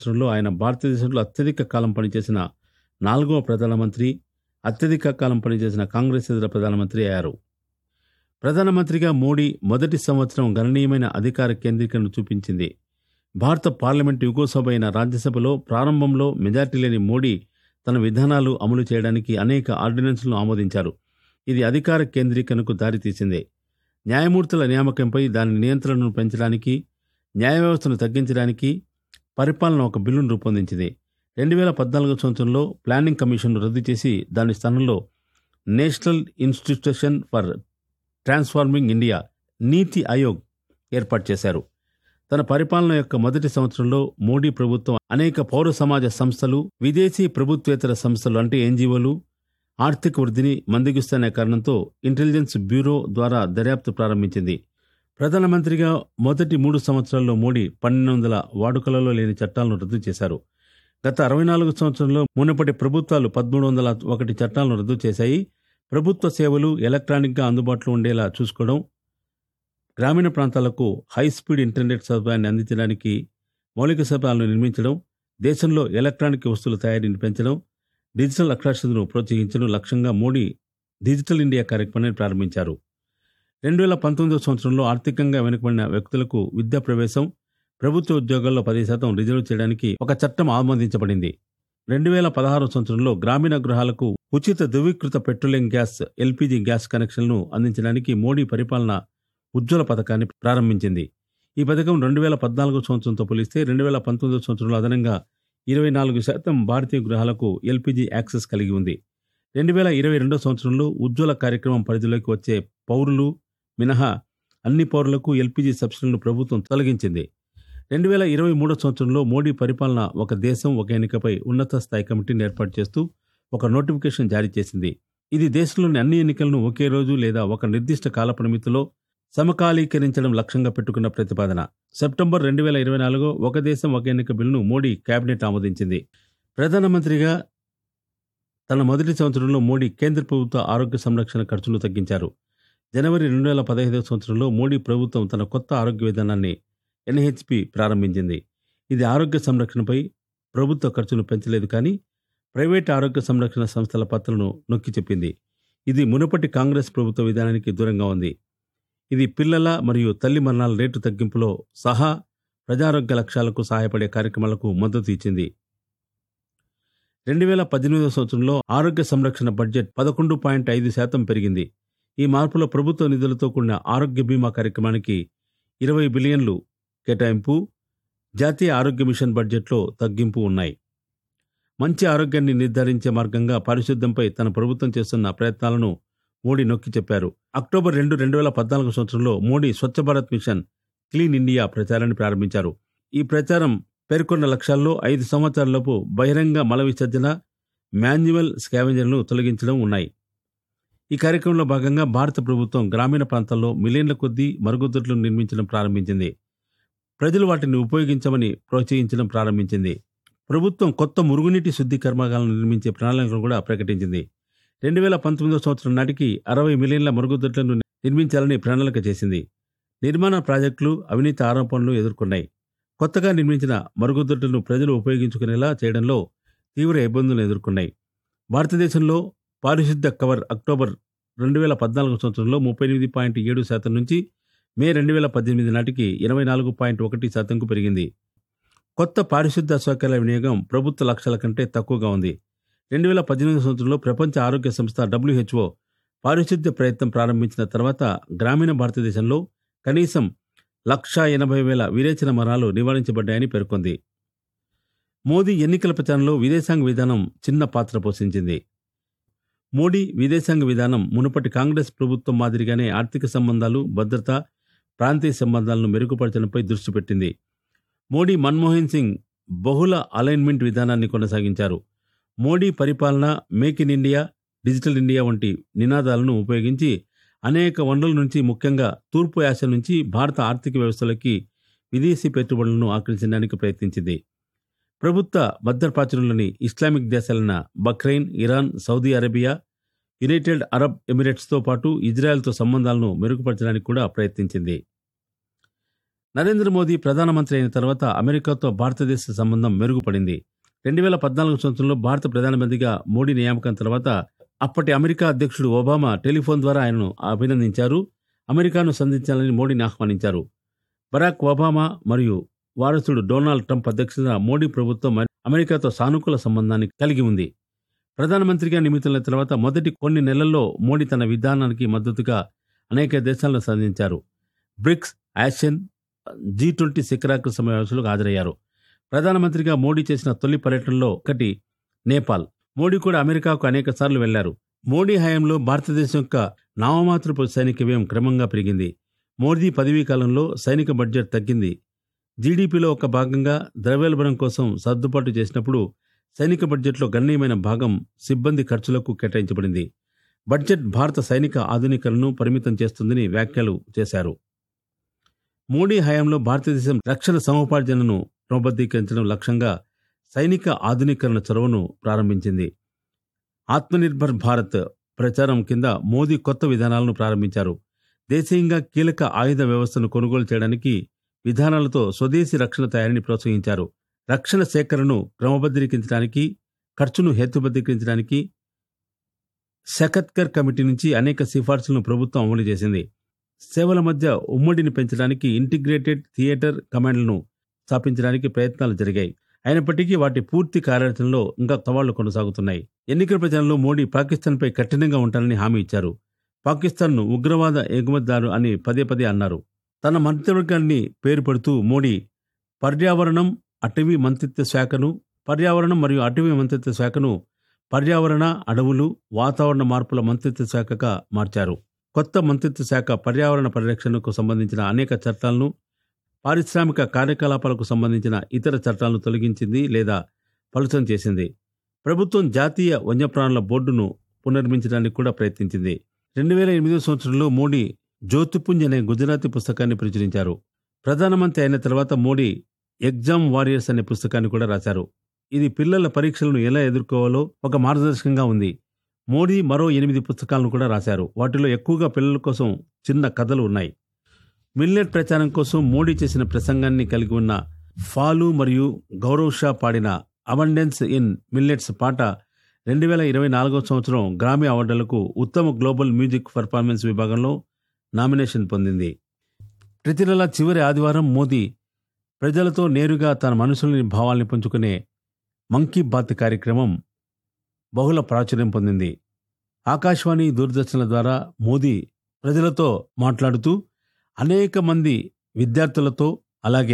సంవత్సరంలో ఆయన భారతదేశంలో అత్యధిక కాలం పనిచేసిన నాలుగవ ప్రధానమంత్రి అత్యధిక కాలం పనిచేసిన కాంగ్రెస్ ఇతర ప్రధానమంత్రి అయ్యారు ప్రధానమంత్రిగా మోడీ మొదటి సంవత్సరం గణనీయమైన అధికార కేంద్రీకరణ చూపించింది భారత పార్లమెంటు యుగోసభ అయిన రాజ్యసభలో ప్రారంభంలో మెజార్టీ లేని మోడీ తన విధానాలు అమలు చేయడానికి అనేక ఆర్డినెన్స్లను ఆమోదించారు ఇది అధికార కేంద్రీకరణకు దారితీసింది న్యాయమూర్తుల నియామకంపై దాని నియంత్రణను పెంచడానికి న్యాయ వ్యవస్థను తగ్గించడానికి పరిపాలన ఒక బిల్లును రూపొందించింది రెండు వేల పద్నాలుగు సంవత్సరంలో ప్లానింగ్ కమిషన్ను రద్దు చేసి దాని స్థానంలో national institution for transforming India NITI Aayog ఏర్పాటు చేశారు తన పరిపాలన యొక్క మొదటి సంవత్సరంలో మోడీ ప్రభుత్వం అనేక పౌర సమాజ సంస్థలు విదేశీ ప్రభుత్వేతర సంస్థలు అంటే ఎన్జిఓలు ఆర్థిక వృద్ధిని మందగిస్తున్న కారణంతో ఇంటెలిజెన్స్ బ్యూరో ద్వారా దర్యాప్తు ప్రారంభించింది ప్రధానమంత్రిగా మొదటి మూడు సంవత్సరాల్లో మోడీ పన్నెండు వందల వాడుకలలో లేని చట్టాలను రద్దు చేశారు గత అరవై నాలుగు సంవత్సరంలో మునుపటి ప్రభుత్వాలు పదమూడు వందల ఒకటి చట్టాలను రద్దు చేశాయి ప్రభుత్వ సేవలు ఎలక్ట్రానిక్గా అందుబాటులో ఉండేలా చూసుకోవడం గ్రామీణ ప్రాంతాలకు హై స్పీడ్ ఇంటర్నెట్ సదుపాయాన్ని అందించడానికి మౌలిక సదుపాయాలను నిర్మించడం దేశంలో ఎలక్ట్రానిక్ వస్తువుల తయారీని పెంచడం డిజిటల్ అక్షరాస్యతను ప్రోత్సహించడం లక్ష్యంగా మోడీ డిజిటల్ ఇండియా కార్యక్రమాన్ని ప్రారంభించారు రెండు వేల పంతొమ్మిదవ సంవత్సరంలో ఆర్థికంగా వెనుకబడిన వ్యక్తులకు విద్యా ప్రవేశం ప్రభుత్వ ఉద్యోగాల్లో పది శాతం రిజర్వ్ చేయడానికి ఒక చట్టం ఆమోదించబడింది రెండు వేల పదహారు సంవత్సరంలో గ్రామీణ గృహాలకు ఉచిత ధృవీకృత పెట్రోలియం గ్యాస్ ఎల్పీజీ గ్యాస్ కనెక్షన్లను అందించడానికి మోడీ పరిపాలన ఉజ్వల పథకాన్ని ప్రారంభించింది ఈ పథకం రెండు వేల పద్నాలుగు సంవత్సరంతో పోలిస్తే రెండు వేల పంతొమ్మిదో సంవత్సరంలో అదనంగా ఇరవై నాలుగు శాతం భారతీయ గృహాలకు ఎల్పీజీ యాక్సెస్ కలిగి ఉంది రెండు వేల ఇరవై రెండో సంవత్సరంలో ఉజ్వల కార్యక్రమం పరిధిలోకి వచ్చే పౌరులు మినహా అన్ని పౌరులకు ఎల్పీజీ సబ్సిడీలను ప్రభుత్వం తొలగించింది రెండు వేల ఇరవై మూడో సంవత్సరంలో మోడీ పరిపాలన ఒక దేశం ఒక ఎన్నికపై ఉన్నత స్థాయి కమిటీని ఏర్పాటు చేస్తూ ఒక నోటిఫికేషన్ జారీ చేసింది ఇది దేశంలోని అన్ని ఎన్నికలను ఒకే రోజు లేదా ఒక నిర్దిష్ట కాల పరిమితిలో సమకాలీకరించడం లక్ష్యంగా పెట్టుకున్న ప్రతిపాదన సెప్టెంబర్ రెండు వేల ఇరవై నాలుగు ఒక దేశం ఒక ఎన్నిక బిల్లును మోడీ కేబినెట్ ఆమోదించింది ప్రధానమంత్రిగా తన మొదటి సంవత్సరంలో మోడీ కేంద్ర ప్రభుత్వ ఆరోగ్య సంరక్షణ ఖర్చులు తగ్గించారు జనవరి రెండు వేల పదహైదవ సంవత్సరంలో మోడీ ప్రభుత్వం తన కొత్త ఆరోగ్య విధానాన్ని ఎన్హెచ్పి ప్రారంభించింది ఇది ఆరోగ్య సంరక్షణపై ప్రభుత్వ ఖర్చులు పెంచలేదు కానీ ప్రైవేట్ ఆరోగ్య సంరక్షణ సంస్థల పత్రను నొక్కి చెప్పింది ఇది మునుపటి కాంగ్రెస్ ప్రభుత్వ విధానానికి దూరంగా ఉంది ఇది పిల్లల మరియు తల్లి మరణాల రేటు తగ్గింపులో సహా ప్రజారోగ్య లక్ష్యాలకు సహాయపడే కార్యక్రమాలకు మద్దతు ఇచ్చింది రెండు వేల పద్దెనిమిదవ సంవత్సరంలో ఆరోగ్య సంరక్షణ బడ్జెట్ పదకొండు పాయింట్ ఐదు శాతం పెరిగింది ఈ మార్పులో ప్రభుత్వ నిధులతో కూడిన ఆరోగ్య బీమా కార్యక్రమానికి ఇరవై బిలియన్లు కేటాయింపు జాతీయ ఆరోగ్య మిషన్ బడ్జెట్లో తగ్గింపు ఉన్నాయి మంచి ఆరోగ్యాన్ని నిర్ధారించే మార్గంగా పారిశుద్ధ్యంపై తన ప్రభుత్వం చేస్తున్న ప్రయత్నాలను మోడీ నొక్కి చెప్పారు అక్టోబర్ రెండు రెండు వేల పద్నాలుగు సంవత్సరంలో Modi Swachh Bharat mission clean India ప్రచారాన్ని ప్రారంభించారు ఈ ప్రచారం పేర్కొన్న లక్ష్యాల్లో ఐదు సంవత్సరాలలోపు బహిరంగ మల విసర్జన మాన్యువల్ స్కావెంజర్లను తొలగించడం ఉన్నాయి ఈ కార్యక్రమంలో భాగంగా భారత ప్రభుత్వం గ్రామీణ ప్రాంతాల్లో మిలియన్ల కొద్దీ మరుగుదొడ్లను నిర్మించడం ప్రారంభించింది ప్రజలు వాటిని ఉపయోగించమని ప్రోత్సహించడం ప్రారంభించింది ప్రభుత్వం కొత్త మురుగునీటి శుద్ధి కర్మాగాలను నిర్మించే ప్రణాళికను కూడా ప్రకటించింది రెండు వేల పంతొమ్మిదో సంవత్సరం నాటికి అరవై మిలియన్ల మరుగుదొడ్లను నిర్మించాలని ప్రణాళిక చేసింది నిర్మాణ ప్రాజెక్టులు అవినీతి ఆరోపణలు ఎదుర్కొన్నాయి కొత్తగా నిర్మించిన మరుగుదొడ్లను ప్రజలు ఉపయోగించుకునేలా చేయడంలో తీవ్ర ఇబ్బందులు ఎదుర్కొన్నాయి భారతదేశంలో పారిశుద్ధ్య కవర్ అక్టోబర్ రెండు వేల పద్నాలుగు సంవత్సరంలో ముప్పై ఎనిమిది పాయింట్ ఏడు శాతం నుంచి మే రెండు వేల పద్దెనిమిది నాటికి ఇరవై నాలుగు పాయింట్ ఒకటి శాతంకు పెరిగింది కొత్త పారిశుద్ధ్య సౌకర్యాల వినియోగం ప్రభుత్వ లక్ష్యాల కంటే తక్కువగా ఉంది రెండు వేల పద్దెనిమిది సంవత్సరంలో ప్రపంచ ఆరోగ్య సంస్థ డబ్ల్యూహెచ్ఓ పారిశుద్ధ్య ప్రయత్నం ప్రారంభించిన తర్వాత గ్రామీణ భారతదేశంలో కనీసం లక్షా ఎనభై వేల విరేచన మరణాలు నివారించబడ్డాయని పేర్కొంది మోదీ ఎన్నికల ప్రచారంలో విదేశాంగ విధానం చిన్న పాత్ర పోషించింది మోడీ విదేశాంగ విధానం మునుపటి కాంగ్రెస్ ప్రభుత్వం మాదిరిగానే ఆర్థిక సంబంధాలు భద్రత ప్రాంతీయ సంబంధాలను మెరుగుపరచడంపై దృష్టి పెట్టింది మోడీ మన్మోహన్ సింగ్ బహుళ అలైన్మెంట్ విధానాన్ని కొనసాగించారు మోడీ పరిపాలన make in India digital India వంటి నినాదాలను ఉపయోగించి అనేక వనరుల నుంచి ముఖ్యంగా తూర్పు ఆసియా నుంచి భారత ఆర్థిక వ్యవస్థలకి విదేశీ పెట్టుబడులను ఆకర్షించడానికి ప్రయత్నించింది ప్రభుత్వ భద్రప్రాచుర్యంలోని ఇస్లామిక్ దేశాలైన Bahrain Iran Saudi Arabia United Arab ఎమిరేట్స్తో పాటు ఇజ్రాయెల్తో సంబంధాలను మెరుగుపరచడానికి కూడా ప్రయత్నించింది నరేంద్ర మోదీ ప్రధానమంత్రి అయిన తర్వాత అమెరికాతో భారతదేశ సంబంధం మెరుగుపడింది రెండు వేల పద్నాలుగు సంవత్సరంలో భారత ప్రధానమంత్రిగా మోడీ నియామకం తర్వాత అప్పటి అమెరికా అధ్యక్షుడు ఒబామా టెలిఫోన్ ద్వారా ఆయనను అభినందించారు అమెరికాను సంధించాలని మోడీని ఆహ్వానించారు బరాక్ ఒబామా మరియు వారసుడు డొనాల్డ్ ట్రంప్ అధ్యక్షతన మోడీ ప్రభుత్వం అమెరికాతో సానుకూల సంబంధాన్ని కలిగి ఉంది ప్రధానమంత్రిగా నియమితులైన తర్వాత మొదటి కొన్ని నెలల్లో మోడీ తన విధానానికి మద్దతుగా అనేక దేశాలను సాధించారు బ్రిక్స్ ఆసియన్ జీ ట్వంటీ శిఖరాగ్ర సమావేశాలకు హాజరయ్యారు ప్రధానమంత్రిగా మోడీ చేసిన తొలి పర్యటనలో ఒకటి నేపాల్ మోడీ కూడా అమెరికాకు అనేక సార్లు వెళ్లారు మోడీ హయాంలో భారతదేశం యొక్క నామమాత్రపు సైనిక వ్యయం క్రమంగా పెరిగింది మోదీ పదవీ కాలంలో సైనిక బడ్జెట్ తగ్గింది జీడీపీలో ఒక భాగంగా ద్రవ్యోల్బణం కోసం సర్దుబాటు చేసినప్పుడు సైనిక బడ్జెట్లో గణనీయమైన భాగం సిబ్బంది ఖర్చులకు కేటాయించబడింది బడ్జెట్ భారత సైనిక ఆధునీకరణను పరిమితం చేస్తుందని వ్యాఖ్యలు చేశారు మోడీ హయాంలో భారతదేశం రక్షణ సముపార్జనను క్రమబద్ధీకరించడం లక్ష్యంగా సైనిక ఆధునీకరణ చొరవను ప్రారంభించింది ఆత్మనిర్భర్ భారత్ ప్రచారం కింద మోదీ కొత్త విధానాలను ప్రారంభించారు దేశీయంగా కీలక ఆయుధ వ్యవస్థను కొనుగోలు చేయడానికి విధానాలతో స్వదేశీ రక్షణ తయారీని ప్రోత్సహించారు రక్షణ సేకరణను క్రమబద్ధీకరించడానికి ఖర్చును హేతుబద్ధీకరించడానికి శకత్కర్ కమిటీ నుంచి అనేక సిఫార్సులను ప్రభుత్వం అమలు చేసింది సేవల మధ్య ఉమ్మడిని పెంచడానికి ఇంటిగ్రేటెడ్ థియేటర్ కమాండ్లను స్థాపించడానికి ప్రయత్నాలు జరిగాయి అయినప్పటికీ వాటి పూర్తి కార్యాచరణలో ఇంకా సవాళ్లు కొనసాగుతున్నాయి ఎన్నికల ప్రచారంలో మోడీ పాకిస్తాన్పై కఠినంగా ఉంటారని హామీ ఇచ్చారు పాకిస్తాన్ను ఉగ్రవాద ఎగుమతిదారు అని పదే పదే అన్నారు తన మంత్రివర్గాన్ని పేరు పెడుతూ మోడీ పర్యావరణం అటవీ మంత్రిత్వ శాఖను పర్యావరణం మరియు అటవీ మంత్రిత్వ శాఖను పర్యావరణ అడవులు వాతావరణ మార్పుల మంత్రిత్వ శాఖగా మార్చారు కొత్త మంత్రిత్వ శాఖ పర్యావరణ పరిరక్షణకు సంబంధించిన అనేక చట్టాలను పారిశ్రామిక కార్యకలాపాలకు సంబంధించిన ఇతర చట్టాలను తొలగించింది లేదా పలుచన చేసింది ప్రభుత్వం జాతీయ వన్యప్రాణుల బోర్డును పునర్మించడానికి కూడా ప్రయత్నించింది రెండు వేల ఎనిమిదో సంవత్సరంలో మోడీ జ్యోతిపుంజ్ అనే గుజరాతీ పుస్తకాన్ని ప్రచురించారు ప్రధానమంత్రి అయిన తర్వాత మోడీ ఎగ్జామ్ వారియర్స్ అనే పుస్తకాన్ని కూడా రాశారు ఇది పిల్లల పరీక్షలను ఎలా ఎదుర్కోవాలో ఒక మార్గదర్శకంగా ఉంది మోడీ మరో ఎనిమిది పుస్తకాలను కూడా రాశారు వాటిలో ఎక్కువగా పిల్లల కోసం చిన్న కథలు ఉన్నాయి మిల్లెట్ ప్రచారం కోసం మోడీ చేసిన ప్రసంగాన్ని కలిగి ఉన్న ఫాలు మరియు గౌరవ్ షా పాడిన అబండెన్స్ ఇన్ మిల్లెట్స్ పాట రెండు వేల ఇరవై నాలుగో సంవత్సరం గ్రామీ అవార్డులకు ఉత్తమ గ్లోబల్ మ్యూజిక్ పర్ఫార్మెన్స్ విభాగంలో నామినేషన్ పొందింది ప్రతి నెల చివరి ఆదివారం మోదీ ప్రజలతో నేరుగా తన మనసులోని భావాల్ని పంచుకునే మంకీ బాత్ కార్యక్రమం బహుళ ప్రాచుర్యం పొందింది ఆకాశవాణి దూరదర్శన్ల ద్వారా మోదీ ప్రజలతో మాట్లాడుతూ అనేక మంది విద్యార్థులతో అలాగే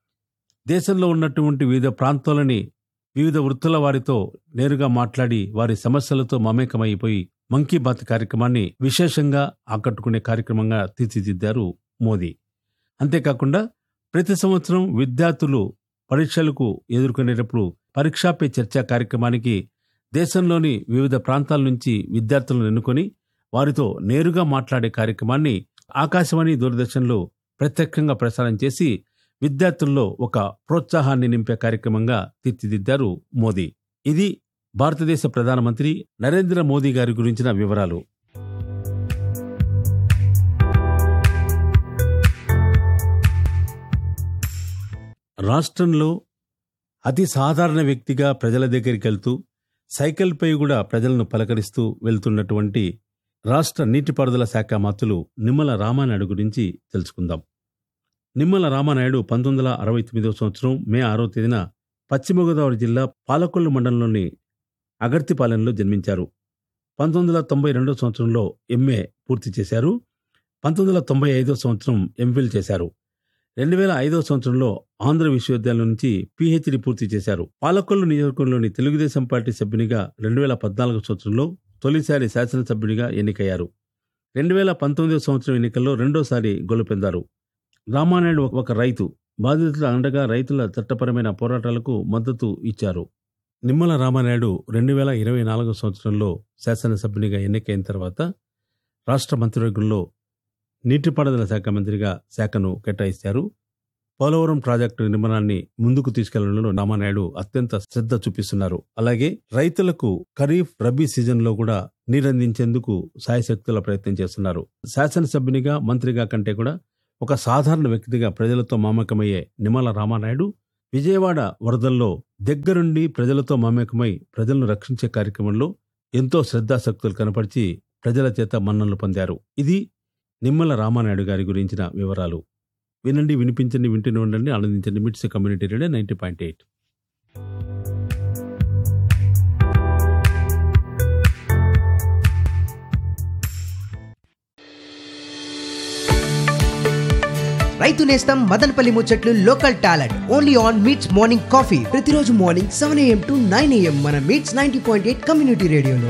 దేశంలో ఉన్నటువంటి వివిధ ప్రాంతాలని వివిధ వృత్తుల వారితో నేరుగా మాట్లాడి వారి సమస్యలతో మమేకమైపోయి మంకీ బాత్ కార్యక్రమాన్ని విశేషంగా ఆకట్టుకునే కార్యక్రమంగా తీర్చిదిద్దారు మోదీ అంతేకాకుండా ప్రతి సంవత్సరం విద్యార్థులు పరీక్షలకు ఎదుర్కొనేటప్పుడు పరీక్షా పే చర్చ కార్యక్రమానికి దేశంలోని వివిధ ప్రాంతాల నుంచి విద్యార్థులను ఎన్నుకొని వారితో నేరుగా మాట్లాడే కార్యక్రమాన్ని ఆకాశవాణి దూరదర్శన్లో ప్రత్యక్షంగా ప్రసారం చేసి విద్యార్థుల్లో ఒక ప్రోత్సాహాన్ని నింపే కార్యక్రమంగా తీర్చిదిద్దారు మోదీ ఇది భారతదేశ ప్రధానమంత్రి నరేంద్ర మోదీ గారి గురించిన వివరాలు రాష్ట్రంలో అతి సాధారణ వ్యక్తిగా ప్రజల దగ్గరికి వెళ్తూ సైకిల్పై కూడా ప్రజలను పలకరిస్తూ వెళ్తున్నటువంటి రాష్ట్ర నీటిపారుదల శాఖ మంత్రులు నిమ్మల రామానాయుడు గురించి తెలుసుకుందాం నిమ్మల రామానాయుడు పంతొమ్మిది వందల అరవై తొమ్మిదవ సంవత్సరం మే ఆరో తేదీన పశ్చిమ గోదావరి జిల్లా పాలకొల్లు మండలంలోని అగర్తిపాలెంలో జన్మించారు పంతొమ్మిది వందల తొంభై రెండో సంవత్సరంలో ఎంఏ పూర్తి చేశారు పంతొమ్మిది వందల తొంభై ఐదో సంవత్సరం ఎంఫిల్ చేశారు రెండు వేల ఐదో సంవత్సరంలో ఆంధ్ర విశ్వవిద్యాలయం నుంచి పీహెచ్డీ పూర్తి చేశారు పాలకొల్లు నియోజకవర్గంలోని తెలుగుదేశం పార్టీ సభ్యునిగా రెండు వేల పద్నాలుగు సంవత్సరంలో తొలిసారి శాసనసభ్యునిగా ఎన్నికయ్యారు రెండు వేల పంతొమ్మిదవ సంవత్సరం ఎన్నికల్లో రెండోసారి గెలుపొందారు రామానాయుడు ఒక రైతు బాధితుల అండగా రైతుల చట్టపరమైన పోరాటాలకు మద్దతు ఇచ్చారు నిమ్మల రామానాయుడు రెండు వేల ఇరవై నాలుగో సంవత్సరంలో శాసనసభ్యునిగా ఎన్నికైన తర్వాత రాష్ట్ర మంత్రివర్గంలో నీటిపారుదల శాఖ మంత్రిగా శాఖను కేటాయిస్తారు పోలవరం ప్రాజెక్టు నిర్మాణాన్ని ముందుకు తీసుకెళ్లడంలో రామానాయుడు అత్యంత శ్రద్ధ చూపిస్తున్నారు అలాగే రైతులకు ఖరీఫ్ రబీ సీజన్లో కూడా నీరందించేందుకు సాయశక్తుల ప్రయత్నం చేస్తున్నారు శాసనసభ్యునిగా మంత్రిగా కంటే కూడా ఒక సాధారణ వ్యక్తిగా ప్రజలతో మమేకమయ్యే నిమ్మల రామానాయుడు విజయవాడ వరదల్లో దగ్గరుండి ప్రజలతో మమేకమై ప్రజలను రక్షించే కార్యక్రమంలో ఎంతో శ్రద్ధాశక్తులు కనపరిచి ప్రజల చేత మన్ననలు పొందారు ఇది నిమ్మల రామానాయుడు గారి గురించిన వివరాలు వినండి వినిపించండి వింటూనే ఉండండి ఆనందించండి MITS community radio ninety point eight రైతు నేస్తం మదనపల్లి ముచ్చట్లు local talent only on MITS morning coffee ప్రతిరోజు morning seven AM to nine AM మన MITS ninety point eight community రేడియోలో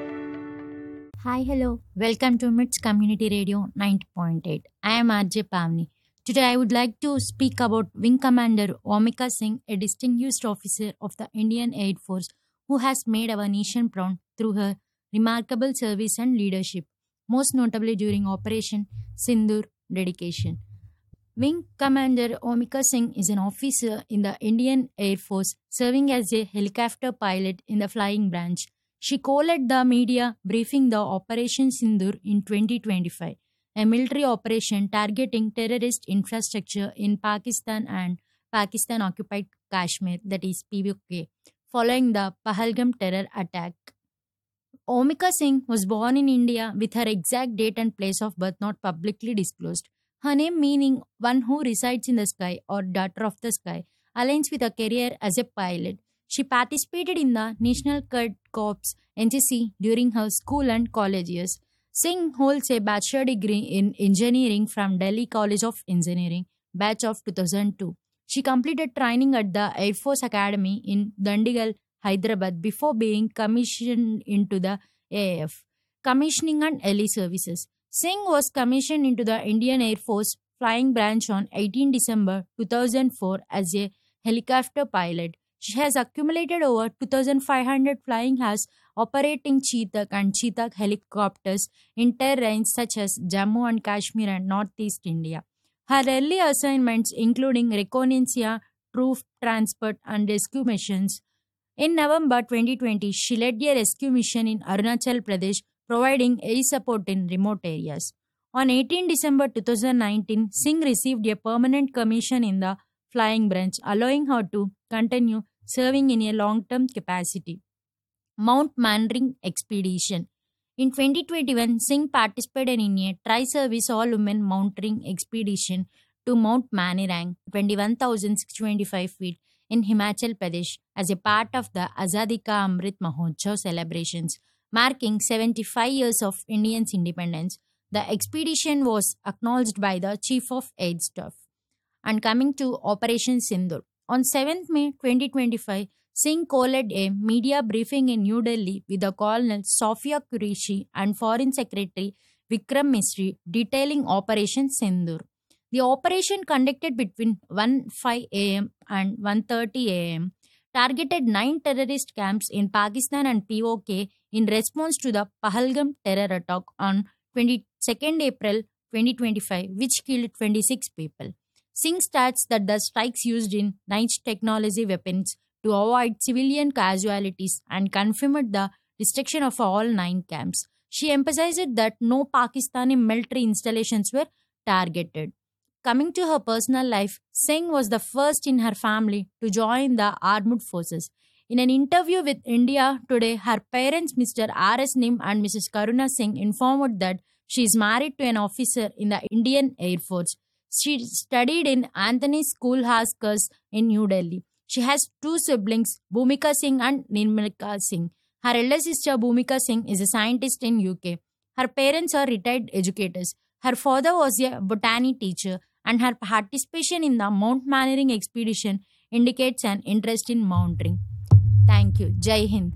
Hi, hello. Welcome to MITS Community Radio 90.8. I am RJ Pavni. Today, I would like to speak about Wing Commander Omika Singh, a distinguished officer of the Indian Air Force who has made our nation proud through her remarkable service and leadership, most notably during Operation Sindur dedication. Wing Commander Omika Singh is an officer in the Indian Air Force serving as a helicopter pilot in the flying branch. She co-led the media briefing the Operation Sindur in 2025, a military operation targeting terrorist infrastructure in Pakistan and Pakistan-occupied Kashmir, that is POK, following the Pahalgam terror attack. Omika Singh was born in India with her exact date and place of birth not publicly disclosed. Her name meaning one who resides in the sky or daughter of the sky aligns with her career as a pilot. She participated in the National Cadet Corps NCC during her school and college years. Singh holds a bachelor degree in engineering from Delhi College of Engineering, batch of 2002. She completed training at the Air Force Academy in Dandigal, Hyderabad before being commissioned into the AAF, Commissioning and Early Services. Singh was commissioned into the Indian Air Force Flying Branch on 18 December 2004 as a helicopter pilot. She has accumulated over 2,500 flying hours operating Chetak and Chetak helicopters in terrains such as Jammu and Kashmir and Northeast India. Her early assignments, including reconnaissance, troop transport, and rescue missions. In November 2020, she led a rescue mission in Arunachal Pradesh, providing air support in remote areas. On 18 December 2019, Singh received a permanent commission in the flying branch, allowing her to continue serving in a long term capacity. Mount Manring Expedition. In 2021, Singh participated in a tri service all women mountaineering expedition to Mount Manirang, 21,625 feet in Himachal Pradesh, as a part of the Azadi Ka Amrit Mahotsav celebrations, marking 75 years of Indians' independence. The expedition was acknowledged by the Chief of Aid Staff. And coming to Operation Sindur. On 7th May 2025, Singh co-led a media briefing in New Delhi with the Colonel Sofia Qureshi and Foreign Secretary Vikram Misri detailing Operation Sindur. The operation conducted between 1:05 a.m. and 1:30 a.m. targeted nine terrorist camps in Pakistan and POK in response to the Pahalgam terror attack on 22nd April 2025, which killed 26 people. Singh states that the strikes used in night technology weapons to avoid civilian casualties and confirmed the destruction of all nine camps. She emphasized that no Pakistani military installations were targeted. Coming to her personal life, Singh was the first in her family to join the armed forces. In an interview with India Today, her parents, Mr. R.S. Nim and Mrs. Karuna Singh, informed that she is married to an officer in the Indian Air Force. She studied in Anthony School Haskers in New Delhi. She has two siblings, Bhumika Singh and Nirmalika Singh. Her elder sister, Bhumika Singh, is a scientist in UK. Her parents are retired educators. Her father was a botany teacher, and her participation in the Mount Manering expedition indicates an interest in mountaineering. Thank you. Jai Hind.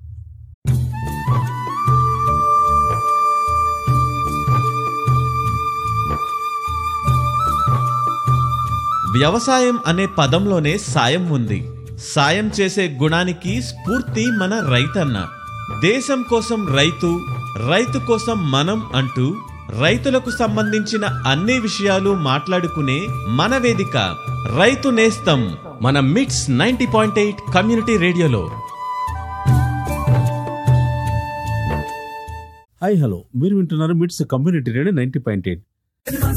వ్యవసాయం అనే పదంలోనే సాయం ఉంది సాయం చేసే గుణానికి స్ఫూర్తి మన రైతన్న దేశం కోసం రైతు రైతు కోసం మనం అంటూ రైతులకు సంబంధించిన అన్ని విషయాలు మాట్లాడుకునే మన వేదిక రైతు నేస్తం మన MITS ninety point eight community రేడియోలో హాయ్ హలో మీరు వింటున్నారు MITS community radio ninety point eight